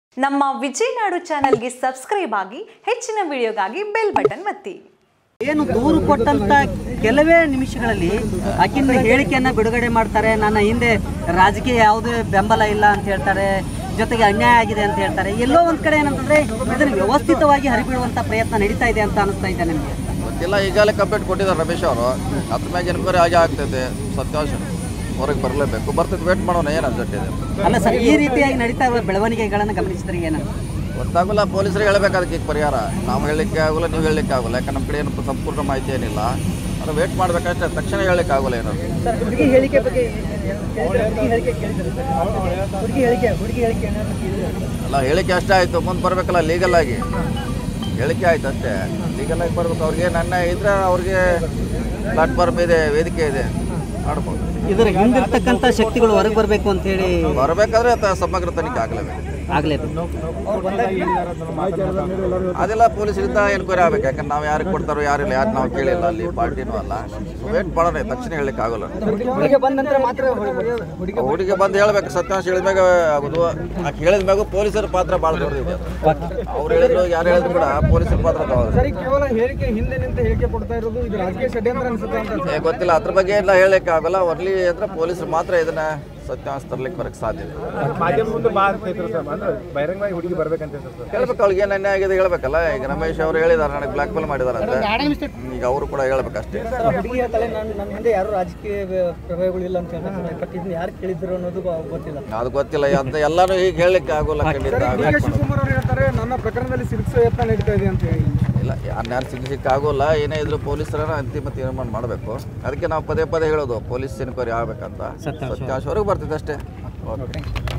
ನಮ್ಮ ವಿಜಯನಾಡು ಚಾನಲ್ಗೆ ಸಬ್ಸ್ಕ್ರೈಬ್ ಆಗಿ ಹೆಚ್ಚಿನ ವಿಡಿಯೋಗಾಗಿ ಬೆಲ್ ಬಟನ್ ಒತ್ತಿ ಏನು ದೂರು ಕೊಟ್ಟಂತ ಕೆಲವೇ ನಿಮಿಷಗಳಲ್ಲಿ ಆಕಿನ ಹೇಳಿಕೆಯನ್ನ ಬಿಡುಗಡೆ ಮಾಡ್ತಾರೆ ನನ್ನ ಹಿಂದೆ ರಾಜಕೀಯ ಯಾವುದೇ ಬೆಂಬಲ ಇಲ್ಲ ಅಂತ ಹೇಳ್ತಾರೆ ಜೊತೆಗೆ ಅನ್ಯಾಯ ಆಗಿದೆ ಅಂತ ಹೇಳ್ತಾರೆ ಎಲ್ಲೋ ಒಂದ್ ಕಡೆ ಏನಂತಂದ್ರೆ ಇದನ್ನು ವ್ಯವಸ್ಥಿತವಾಗಿ ಹರಿಬಿಡುವಂತ ಪ್ರಯತ್ನ ನಡೀತಾ ಇದೆ ಅಂತ ಅನಿಸ್ತಾ ಇದೆ ನಿಮಗೆ ಗೊತ್ತಿಲ್ಲ ಈಗಾಗಲೇ ಕಂಪ್ಲೇಂಟ್ ಕೊಟ್ಟಿದ್ದಾರೆ ರಮೇಶ್ ಅವರು ಅದ್ರ ಮ್ಯಾಗ ಎನ್ಕ್ವೈರಿ ಆಗಿ ಆಗ್ತೈತೆ ಸತ್ಯಾಂಶ ಹೊರಗೆ ಬರಲೇಬೇಕು ಬರ್ತೈತೆ ವೇಟ್ ಮಾಡೋಣ ಏನು ಅರ್ಜೆಂಟ್ ಇದೆ ಅಲ್ಲ ಸರ್ ಈ ರೀತಿಯಾಗಿ ನಡೀತಾ ಇರುವ ಬೆಳವಣಿಗೆಗಳನ್ನು ಗಮನಿಸಿದ್ರೆ ಏನು ಗೊತ್ತಾಗಲ್ಲ ಪೊಲೀಸರಿಗೆ ಹೇಳಬೇಕು ಅದಕ್ಕೆ ಈಗ ಪರಿಹಾರ ನಾವು ಹೇಳಲಿಕ್ಕೆ ಆಗೋಲ್ಲ ನೀವು ಹೇಳಲಿಕ್ಕೆ ಆಗೋಲ್ಲ ಯಾಕಂದ್ರೆ ನಮ್ಮ ಕಡೆ ಏನು ಸಂಪೂರ್ಣ ಮಾಹಿತಿ ಏನಿಲ್ಲ ಅದು ವೇಟ್ ಮಾಡಬೇಕಷ್ಟೇ ತಕ್ಷಣ ಹೇಳಲಿಕ್ಕೆ ಆಗೋಲ್ಲ ಏನು ಹುಡುಗಿ ಹೇಳಿಕೆ ಬಗ್ಗೆ ಹುಡುಗಿ ಹೇಳಿಕೆ ಹುಡುಗಿ ಹೇಳಿಕೆ ಹುಡುಗಿ ಹೇಳಿಕೆ ಅಲ್ಲ ಹೇಳಿಕೆ ಅಷ್ಟೇ ಆಯಿತು ಮುಂದೆ ಬರಬೇಕಲ್ಲ ಲೀಗಲ್ ಆಗಿ ಹೇಳಿಕೆ ಆಯ್ತು ಅಷ್ಟೇ ಲೀಗಲ್ ಆಗಿ ಬರ್ಬೇಕು ಅವ್ರಿಗೆ ನನ್ನ ಇದ್ರೆ ಅವ್ರಿಗೆ ಪ್ಲಾಟ್ಫಾರ್ಮ್ ಇದೆ ವೇದಿಕೆ ಇದೆ ಆಡ್ಬೋದು ಇದರ ಹಿಂದಿರ್ತಕ್ಕಂಥ ಶಕ್ತಿಗಳು ಹೊರಗೆ ಬರಬೇಕು ಅಂತ ಹೇಳಿ ಬರಬೇಕಾದ್ರೆ ತ- ಸಮಗ್ರ ತನಿಖೆ ಆಗಲೇಬೇಕು ಆಗ್ಲೇಬೇಕು ಅದೆಲ್ಲ ಪೊಲೀಸರಿಂದ ಎನ್ಕ್ವೈರಿ ಆಗ್ಬೇಕು ಯಾಕಂದ್ರೆ ನಾವು ಯಾರಿಗೆ ಕೊಡ್ತಾರೋ ಯಾರಿಲ್ಲ ಯಾರು ನಾವು ಕೇಳಿಲ್ಲ ಅಲ್ಲಿ ಪಾರ್ಟಿನೂ ಅಲ್ಲ ವೇಟ್ ಮಾಡೋಣ ತಕ್ಷಣ ಹೇಳಲಿಕ್ಕೆ ಆಗೋಲ್ಲ ಹುಡುಗಿ ಬಂದು ಹೇಳ್ಬೇಕು ಸತ್ಯಾಂಶ ಹೇಳಿದ್ಮ್ಯಾಗ ಆಗೋದು ಆ ಹೇಳಿದ ಮ್ಯಾಗ ಪೊಲೀಸರ ಪಾತ್ರ ಭಾಳ ದೊಡ್ಡದಿದೆ ಅವ್ರು ಹೇಳಿದ್ರು ಯಾರು ಹೇಳಿದ್ರು ಕೂಡ ಪೊಲೀಸರ ಪಾತ್ರ ದೊಡ್ಡದು. ಸರಿ ಕೇವಲ ಹೇಳಿಕೆ ಹಿಂದೆ ನಿಂತ ಹೇಳಿಕೆ ಕೊಡ್ತಾ ಇರೋದು ಇದು ರಾಜಕೀಯ ಷಡ್ಯಂತ್ರ ಅನ್ಸುತ್ತೆ ಅಂತ ಏ ಗೊತ್ತಿಲ್ಲ ಅದ್ರ ಬಗ್ಗೆ ಎಲ್ಲ ಹೇಳಲಿಕ್ಕೆ ಆಗಲ್ಲ ಒನ್ಲಿ ಅಂದ್ರೆ ಪೊಲೀಸರು ಮಾತ್ರ ಇದನ್ನ ಸತ್ಯಾಂಶ ತರ್ಲಿಕ್ಕೆ ಬರಕ್ಕೆ ಸಾಧ್ಯ ಇದೆ ಮಾಧ್ಯಮ ಮುಂದೆ ಬಾ ಅಂತ ಇದ್ರು ಸರ್ ಅಂದ್ರೆ ಬಹಿರಂಗವಾಗಿ ಹುಡುಗಿ ಬರ್ಬೇಕಂತ ಸರ್ ಹೇಳ್ಬೇಕು ಅವ್ಳಿಗೆ ಏನು ಅನ್ಯಾಯ ಆಗಿದೆ ಹೇಳ್ಬೇಕಲ್ಲ ಈಗ ರಮೇಶ್ ಅವರು ಹೇಳಿದಾರೆ ನನಗೆ ಬ್ಲಾಕ್ ಮೇಲ್ ಮಾಡಿದಾರಂತೆ ಈಗ ಅವರು ಕೂಡ ಹೇಳ್ಬೇಕಷ್ಟೇ ಹುಡುಗಿಯ ತಲೆ ನನ್ನ ನನ್ನ ಹಿಂದೆ ಯಾರು ರಾಜಕೀಯ ಪ್ರಭಾವಗಳು ಇಲ್ಲ ಅಂತ ಹೇಳ್ತಾರೆ ಬಟ್ ಇದನ್ನ ಯಾರು ಕೇಳಿದ್ರು ಅನ್ನೋದು ಗೊತ್ತಿಲ್ಲ ಅದು ಗೊತ್ತಿಲ್ಲ ಅಂತ ಎಲ್ಲಾನು ಈಗ ಹೇಳಲಿಕ್ಕೆ ಆಗೋಲ್ಲ ಖಂಡಿತ ಡಿ wait ಕೆ ಮಾಡೋಣ. ಶಿವಕುಮಾರ್ ಅವರು ಹೇಳ್ತಾರೆ ನನ್ನ ಪ್ರಕರಣದಲ್ಲಿ ಸಿಲುಕಿಸೋ ಯತ್ನ ನಡೀತಾ ಇದೆ ಅಂತ ಹೇಳಿ ಇಲ್ಲ ಯಾರು ಸಿಗ್ಲಿಕ್ಕೆ ಆಗೋಲ್ಲ ಏನೇ ಇದ್ರು ಪೊಲೀಸರನ್ನ ಅಂತಿಮ ತೀರ್ಮಾನ ಮಾಡಬೇಕು ಅದಕ್ಕೆ ನಾವು ಪದೇ ಪದೇ ಹೇಳೋದು ಪೊಲೀಸ್ ಎನ್ಕ್ವೈರಿ ಆಗ್ಬೇಕಂತ ಸತ್ಯಾಂಶ ಹೊರಗೆ ಬರ್ತಿದೆ ಅಷ್ಟೇ ಓಕೆ